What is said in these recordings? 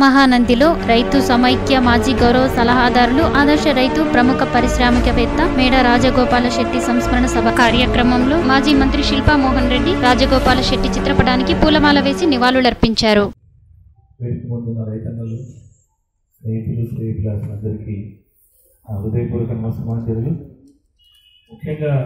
మహానందిలో రైతు సమైక్య మాజీ గౌరవ సలహాదారులు ఆదర్శ రైతు ప్రముఖ పారిశ్రామికవేత్త మేడ రాజగోపాల శెట్టి సంస్మరణ సభ కార్యక్రమంలో మాజీ మంత్రి శిల్పా మోహన్ రెడ్డి రాజగోపాల శెట్టి చిత్రపటానికి పూలమాల వేసి నివాళులర్పించారు వేదిక ముందున్న రైతన్నలు స్నేహితులు స్నేహితులు అందరికీ ఆ హృదయపూర్వక నమస్కారాలు ముఖ్యంగా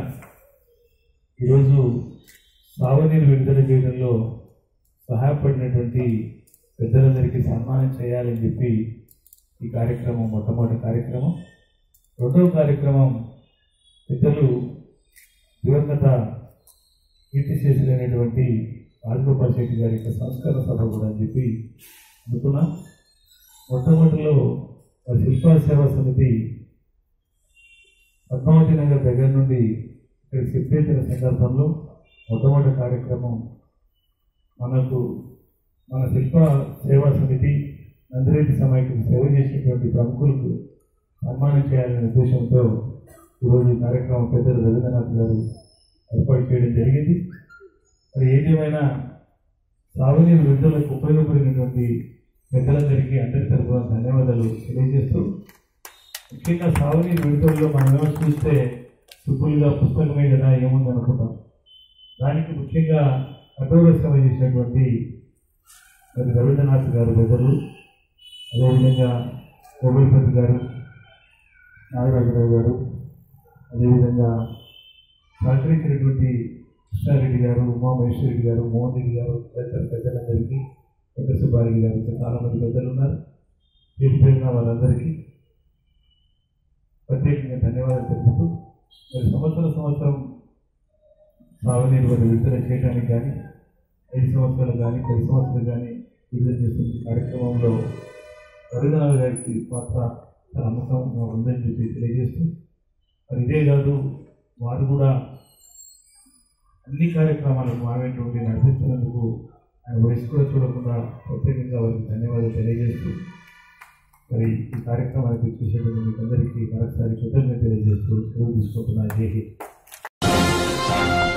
ఈరోజు సాగునీరు విడుదల చేయడంలో సహాయపడినటువంటి పెద్దలందరికీ సన్మానం చేయాలని చెప్పి ఈ కార్యక్రమం మొట్టమొదటి కార్యక్రమం రెండవ కార్యక్రమం పెద్దలు దివంగత కీర్తి చేసినటువంటి రాజగోపాల్ శెట్టి గారి యొక్క సంస్కరణ సభ కూడా అని చెప్పి అనుకున్నా మొట్టమొదటిలో ఆ శిల్పా సేవా సమితి పద్మావతి నగర్ దగ్గర నుండి ఇక్కడ సిద్ధేతర సందర్భంలో మొట్టమొదటి కార్యక్రమం మనకు మన శిల్ప సేవా సమితి నందిరెడ్డి సమాఖ్యకు సేవ చేసినటువంటి ప్రముఖులకు సన్మానం చేయాలనే ఉద్దేశంతో ఈరోజు ఈ కార్యక్రమం పెద్దలు రవీంద్రనాథ్ గారు ఏర్పాటు చేయడం జరిగింది మరి ఏదేమైనా సాగునీరు విడుదలకు ఉపయోగపడినటువంటి పెద్దలందరికీ అందరి తరఫున ధన్యవాదాలు తెలియజేస్తూ ముఖ్యంగా సాగునీరు విడుదలలో మనం ఏమో చూస్తే సింపుల్గా పుస్తకమే కదా ఏముంది అనుకుంటాం దానికి ముఖ్యంగా కఠోర శ్రమ చేసినటువంటి మరి రవీంద్రనాథ్ గారు పెద్దలు అదేవిధంగా గోగులపతి గారు నాగరాజరావు గారు అదేవిధంగా సహకరించినటువంటి కృష్ణారెడ్డి గారు ఉమామహేశ్వరెడ్డి గారు మోహన్ రెడ్డి గారు తదితర పెద్దలందరికీ వెంకట సుబ్బారెడ్డి గారు ఇంకా చాలా మంది పెద్దలు ఉన్నారు పేరు పేరున వాళ్ళందరికీ ప్రత్యేకంగా ధన్యవాదాలు తెలుపుతూ మరి సంవత్సరం సంవత్సరం సాగునీరు వారి విడుదల చేయడానికి కానీ ఐదు సంవత్సరాలు కానీ పది సంవత్సరాలు కానీ విడుదల చేస్తున్న కార్యక్రమంలో రవీంద్రనాథ్ గారికి పాత్ర చాలా నమ్మకం ఉందని చెప్పి తెలియజేస్తూ మరి ఇదే కాదు వారు కూడా అన్ని కార్యక్రమాలకు మా వెంట ఉండి నడిపిస్తున్నందుకు ఆయన వయసు కూడా చూడకుండా ప్రత్యేకంగా వారికి ధన్యవాదాలు తెలియజేస్తూ మరి ఈ కార్యక్రమానికి చూసేటువంటి మీకు అందరికీ మరొకసారి కృతజ్ఞత తెలియజేస్తూ సెలవు తీసుకుంటున్నాను జై హింద్